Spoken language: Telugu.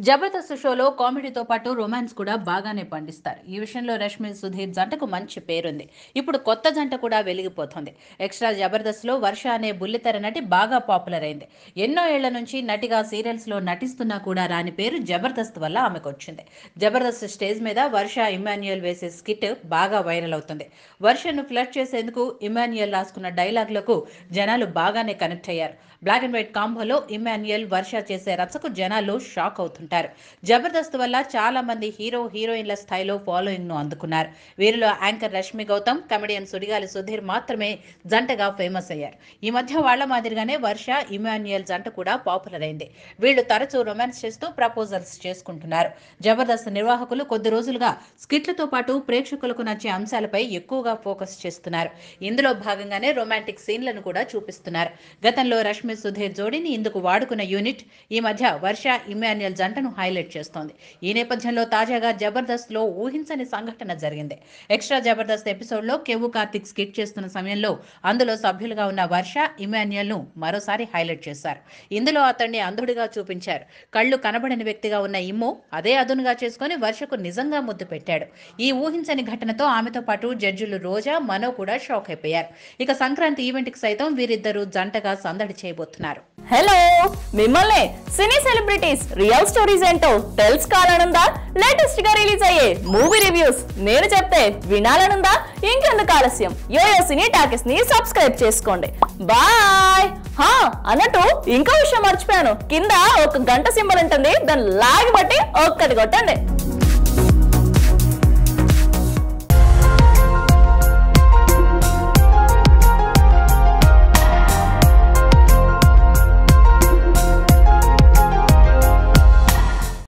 జబర్దస్త్ షోలో కామెడీతో పాటు రొమాన్స్ కూడా బాగానే పండిస్తారు ఈ విషయంలో రష్మి సుధీర్ జంటకు మంచి పేరుంది ఇప్పుడు కొత్త జంట కూడా వెలిగిపోతుంది ఎక్స్ట్రా జబర్దస్త్లో వర్ష అనే బుల్లితెర నటి బాగా పాపులర్ అయింది ఎన్నో ఏళ్ల నుంచి నటిగా సీరియల్స్లో నటిస్తున్నా కూడా రాని పేరు జబర్దస్త్ వల్ల ఆమెకు వచ్చింది జబర్దస్త్ స్టేజ్ మీద వర్ష ఇమాన్యుయల్ వేసే స్కిట్ బాగా వైరల్ అవుతుంది వర్షను ఫ్లడ్ చేసేందుకు ఇమాన్యుయల్ రాసుకున్న డైలాగులకు జనాలు బాగానే కనెక్ట్ అయ్యారు బ్లాక్ అండ్ వైట్ కాంబోలో ఇమాన్యుయల్ వర్ష చేసే రచ్చకు జనాలు షాక్ అవుతుంటారు జబర్దస్త్ వల్ల చాలా మంది హీరో హీరోయిన్ల స్థాయిలో ఫాలోయింగ్ ను అందుకున్నారు వీరిలో యాంకర్ రష్మి గౌతమ్ కమెడియన్ సుడిగాలి సుధీర్ మాత్రమే జంటగా ఫేమస్ అయ్యారు ఈ మధ్య వాళ్ల మాదిరిగానే వర్ష ఇమాన్యుయల్ జంట కూడా పాపులర్ అయింది వీళ్ళు తరచూ రొమాన్స్ చేస్తూ ప్రపోజల్స్ చేసుకుంటున్నారు జబర్దస్త్ నిర్వాహకులు కొద్ది రోజులుగా స్కిట్లతో పాటు ప్రేక్షకులకు నచ్చే అంశాలపై ఎక్కువగా ఫోకస్ చేస్తున్నారు ఇందులో భాగంగానే రొమాంటిక్ సీన్లను కూడా చూపిస్తున్నారు గతంలో రష్మి సుధీర్ జోడీని ఇందుకు వాడుకున్న యూనిట్ ఈ మధ్య వర్ష ఇమాన్యుయల్ జంటను హైలైట్ చేస్తోంది ఈ నేపథ్యంలో తాజాగా జబర్దస్త్ లో ఊహించని సంఘటన జరిగింది ఎక్స్ట్రా జబర్దస్త్ ఎపిసోడ్ లో కెవ్వు కార్తిక్ స్కిట్ చేస్తున్న సమయంలో అందులో సభ్యులుగా ఉన్న వర్ష ఇమాన్యుయల్ ను మరోసారి హైలైట్ చేశారు ఇందులో అతన్ని అంధుడిగా చూపించారు కళ్ళు కనబడని వ్యక్తిగా ఉన్న ఇమ్ము అదే అదునుగా చేసుకుని వర్షకు నిజంగా ముద్దు పెట్టాడు ఈ ఊహించని ఘటనతో ఆమెతో పాటు జడ్జిలు రోజా మనో కూడా షాక్ అయిపోయారు ఇక సంక్రాంతి ఈవెంట్ కి సైతం వీరిద్దరూ జంటగా సందడి చేయబోతున్నారు హలో మిమ్మల్ని సినీ సెలబ్రిటీస్ రియల్ స్టోరీస్ ఏంటో తెలుసుకోవాలనుందా లేటెస్ట్ గా రిలీజ్ అయ్యే మూవీ రివ్యూస్ నేను చెప్తే వినాలనుందా ఇంకెందుకు ఆలస్యం యోయో సినీ టాకెస్ ని సబ్స్క్రైబ్ చేసుకోండి బాయ్ హా అన్నట్టు ఇంకో విషయం మర్చిపోయాను కింద ఒక గంట సింబల్ ఉంటుంది దాన్ని లాగి బట్టి ఒక్కటి కొట్టండి